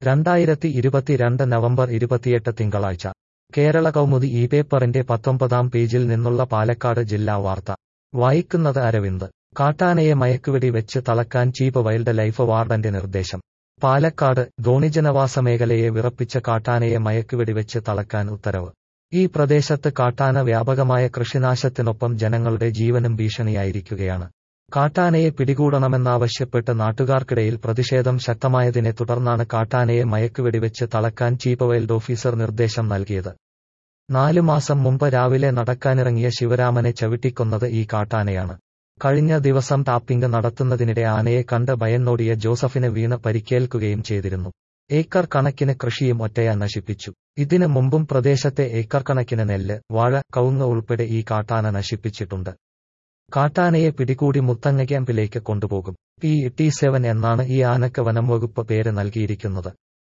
രണ്ടായിരത്തി ഇരുപത്തിരണ്ട് നവംബർ ഇരുപത്തിയെട്ട് തിങ്കളാഴ്ച കേരള കൗമുദി ഈ പേപ്പറിന്റെ പത്തൊമ്പതാം പേജിൽ നിന്നുള്ള പാലക്കാട് ജില്ലാ വാർത്ത വായിക്കുന്നത് അരവിന്ദ് കാട്ടാനയെ മയക്കുവെടി വെച്ച് തളക്കാൻ ചീഫ് വൈൽഡ് ലൈഫ് വാർഡന്റെ നിർദ്ദേശം പാലക്കാട് ധോണിജനവാസ മേഖലയെ വിറപ്പിച്ച കാട്ടാനയെ മയക്കുവെടി വെച്ച് തളക്കാൻ ഉത്തരവ് ഈ പ്രദേശത്ത് കാട്ടാന വ്യാപകമായ കൃഷിനാശത്തിനൊപ്പം ജനങ്ങളുടെ ജീവനും ഭീഷണിയായിരിക്കുകയാണ് കാട്ടാനയെ പിടികൂടണമെന്നാവശ്യപ്പെട്ട് നാട്ടുകാർക്കിടയിൽ പ്രതിഷേധം ശക്തമായതിനെ തുടർന്നാണ് കാട്ടാനയെ മയക്കുവെടിവെച്ച് തളക്കാൻ ചീഫ് വൈൽഡ് ഓഫീസർ നിർദ്ദേശം നൽകിയത് നാലു മാസം മുമ്പ് രാവിലെ നടക്കാനിറങ്ങിയ ശിവരാമനെ ചവിട്ടിക്കൊന്നത് ഈ കാട്ടാനയാണ് കഴിഞ്ഞ ദിവസം ടാപ്പിംഗ് നടത്തുന്നതിനിടെ ആനയെ കണ്ട് ഭയന്നോടിയ ജോസഫിന് വീണ് പരിക്കേൽക്കുകയും ചെയ്തിരുന്നു ഏക്കർ കണക്കിന് കൃഷിയും ഒറ്റയാ നശിപ്പിച്ചു ഇതിനു മുമ്പും പ്രദേശത്തെ ഏക്കർ കണക്കിന് നെല്ല് വാഴ കവുങ്ങ് ഉൾപ്പെടെ ഈ കാട്ടാന നശിപ്പിച്ചിട്ടുണ്ട് കാട്ടാനയെ പിടികൂടി മുത്തങ്ങ ക്യാമ്പിലേക്ക് കൊണ്ടുപോകും പി ടി സെവൻ എന്നാണ് ഈ ആനക്ക് വനം വകുപ്പ് പേര് നൽകിയിരിക്കുന്നത്